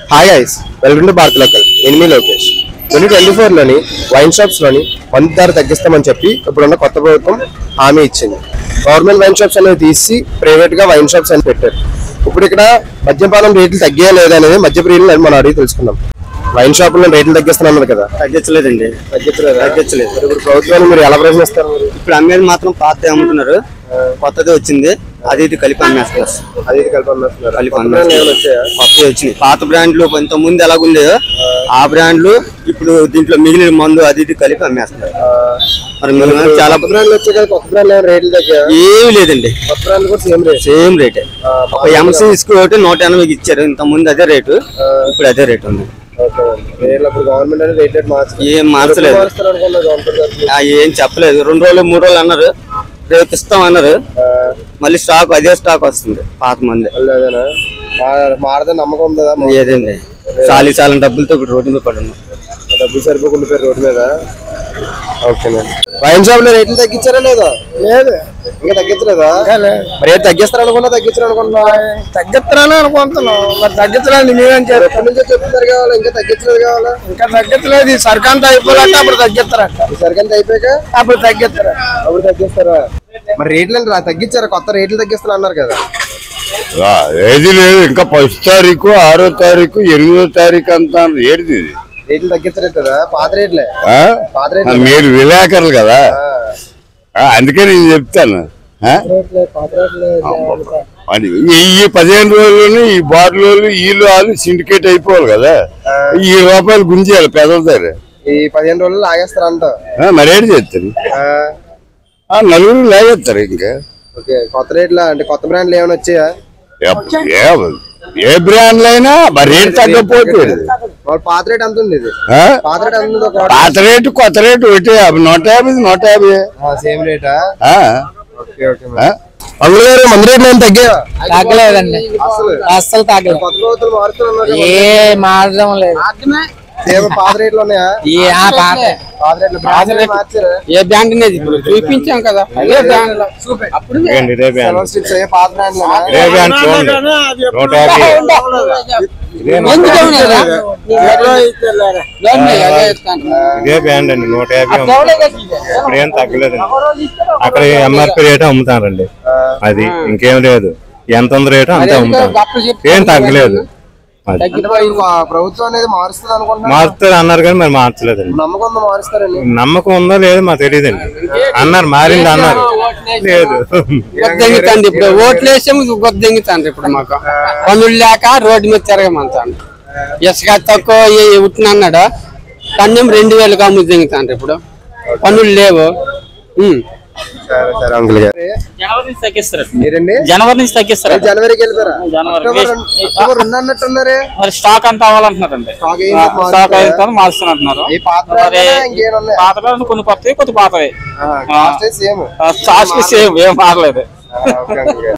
Hi guys welcome to Bharat local నేను మీ Lokesh twenty twenty ఫోర్లోని వైన్ షాప్స్లోని వంద ధర తగ్గిస్తామని చెప్పి ఇప్పుడున్న కొత్త ప్రభుత్వం హామీ ఇచ్చింది గవర్నమెంట్ వైన్ షాప్స్ అనేవి తీసి ప్రైవేట్గా వైన్ షాప్స్ అని పెట్టారు ఇప్పుడు ఇక్కడ మద్యపానం రేట్లు తగ్గాయా లేదా అనేది మద్య ప్రియులు మనం అడిగి తెలుసుకుందాం వైన్ షాపుల్లో రేట్లు తగ్గిస్తున్నారు కదా తగ్గించలేదండి తగ్గించలేదు తగ్గించలేదు. మరి ఇప్పుడు ప్రభుత్వాన్ని మీరు ఎలా ప్రశ్నిస్తారు మరి ఇప్పుడు అమ్మేది మాత్రం పాత అమ్ముతున్నారు కొత్తది వచ్చింది అది ఇది కలిపి అమ్మేస్తున్నారు అది ఇది కలిపి అమ్మేస్తున్నారు కలిపి కొత్త బ్రాండ్లు ఏమైనా వచ్చాయా కొత్తది వచ్చింది పాత బ్రాండ్లు ఇంత ముందు ఎలాగుందో ఆ బ్రాండ్లు ఇప్పుడు దీంట్లో మిగిలిన మందు అది ఇది కలిపి అమ్మేస్తున్నారు మరి మేము చాలా కొత్త బ్రాండ్లు వచ్చాయి కదా కొత్త బ్రాండ్లు ఏమైనా రేట్లు తగ్గా ఏమి లేదండి కొత్త బ్రాండ్లు కూడా సేమ్ రేట్ సేమ్ రేటే ఒక ఎంసీ ఒకటి నూట ఎనభైకి ఇచ్చారు ఇంత ముందు అదే రేటు ఇప్పుడు అదే రేటు ఉంది ఓకే రేట్లు అప్పుడు గవర్నమెంట్ అనేది రేట్ రేట్ మార్చింది ఏం మార్చలేదు మారుస్తారు అనుకున్నా గవర్నమెంట్ తరఫున. ఆ, ఏం చెప్పలేదు రెండు రోజులు మూడు రోజులు అన్నారు రేపు ఇస్తాం అన్నారు ఆ, మళ్ళీ స్టాక్ అదే స్టాక్ వస్తుంది పాత మంది మళ్ళీ అదేనా మా- మారదని నమ్మకం ఉందా మా- లేదండి చాలీ చాలా డబ్బులతో ఇప్పుడు రోడ్డు మీద పడి ఉన్నాం డబ్బులు సరిపోకుండా పోయి రోడ్డు మీద ఓకేనండి వైన్ షాప్ లో రేట్లు తగ్గించారా లేదా లేదు ఇంకా తగ్గించలేదా మరి రేట్ తగ్గిస్తారు అనుకున్నా తగ్గించారు అనుకున్నా తగ్గిస్తున్నాను అనుకుంటున్నాం మరి తగ్గించలేదు మేమేం చేయాలి ఎప్పటి నుంచో చెప్తున్నారు కావాలా ఇంకా తగ్గించలేదు కావాలా ఇంకా తగ్గించలేదు ఈ సర్కాంత అయిపోయాక అప్పుడు తగ్గిస్తారట ఈ సరికంత అయిపోయాక అప్పుడు తగ్గిస్తారు అప్పుడు తగ్గిస్తారా మరి రేట్లు రా తగ్గించారా కొత్త రేట్లు తగ్గిస్తున్నా అన్నారు కదా రా, ఏది లేదు ఇంకా ఫస్ట్ తారీఖు ఆరో తారీఖు ఎనిమిదో తారీఖు అంతా ఏడిది ఇది రేట్లు తగ్గించలేదు కదా పాత రేట్లే ఆ? పాత ఆ, రేట్లు మీరు విలేకరులు కదా ఆ, అందుకే నేను చెప్తాను ఆ? అది ఈ ఈ పదిహేను రోజుల్లోనే ఈ బాటిల్ వీళ్ళు వాళ్ళు సిండికేట్ అయిపోవాలి కదా ఈ రూపాయలు గుంజేయాలి పెదల దగ్గర ఈ పదిహేను రోజులు ఆగేస్తారు అంట ఆ, మరి ఏడు చేస్తారు ఆ, ఆ, నలుగురు లాగేస్తారు ఇంకా ఓకే కొత్త రేట్ల అంటే కొత్త బ్రాండ్లు ఏమైనా వచ్చాయా ఎప్ప- ఏ- ఏ బ్రాండ్లు అయినా మరి రేటు తగ్గకపోతే వాళ్ళ పాత రేట్ ఎంత ఉంది ఇది ఆ? పాత రేట్ ఎంత ఉంది ఒక పాత రేటు కొత్త రేటు ఒకటే యాభై నూట యాభై నూట యాభై సేమ్ రేటా ఆ? ఓకే ఓకే అందులో గారు మంది రేట్లు ఏం తగ్గాయా తగ్గలేదండి అసలు అస్సలు తగ్గలేదు కొత్త ప్రభుత్వం మారుతున్నారు ఏ మారడం లేదు సేమ్ పాత రేట్లు ఉన్నాయా ఏ ఆ పాత పాత రేట్లు బ్రాండ్ మార్చారా ఏ బ్యాండ్ అనేది ఇప్పుడు చూపించాం కదా అదే బ్యాండ్ అప్పుడు సెవెన్ స్టిక్స్ అయ్యే పాత బ్రాండ్ నూట యాభై ఎందుకు ఉండదా? లోన్ అదే ఇస్తాను. ఇదే బ్యాండ్ అండి నూట యాభై ఆ తోడే కదా ఇది. ఇప్పుడు ఏం తగ్గలేదండి అక్కడ ఎంఆర్పి రేట్ అమ్ముతారండి అది ఇంకేం లేదు ఎంత ఉంది రేటు అంతే అదే అమ్ముతారు అప్పుడు చెప్తాను. ఏం తగ్గలేదు అది అంటే మరి ఇప్పుడు ఆ ప్రభుత్వం అనేది మారుస్తుంది అనుకుంటున్నా మారుతారు అన్నారు కానీ మరి మార్చలేదండి నమ్మకం ఉందా మారుస్తారని నమ్మకం ఉందో లేదో మాకు తెలియదండి అన్నారు మారింది అన్నారు లేదు గొద్దెంగుతాండి ఇప్పుడు ఓట్లు వేసాము గొద్దెంగుతాండి ఇప్పుడు మాకు పనులు లేక రోడ్డు మీద తిరగమంటాను ఇసుక తక్కువ ఉట్టిన అన్నాడు కన్యం రెండు వేలకు అమ్ము దింగుతాండ్రు ఇప్పుడు పనులు లేవు ఉమ్. సరే సరే అంకుల్ గారు జనవరి నుంచి తగ్గిస్తారు మీరండి జనవరి నుంచి తగ్గిస్తారు జనవరికి వెళ్ళిపోయారా జనవరి. అక్టోబర్ రెండు- అక్టోబర్ రెండు అన్నట్టున్నారే మరి స్టాక్ అంతా అవ్వాలంటున్నారండి స్టాక్ అయిన తర్వాత స్టాక్ అయిన మారుస్తారా? తర్వాత మారుస్తున్నారు ఈ పాత మరి బ్రాండ్లేనా ఇంకేమైనా ఉన్నాయా? పాత బ్రాండ్లు కొన్ని కొత్తవి కొన్ని పాతవి ఆ, కాస్ట్ అయితే సేమ్ స్టాక్ సేమ్ ఏం మారలేదు ఓకే అంకుల్ గారు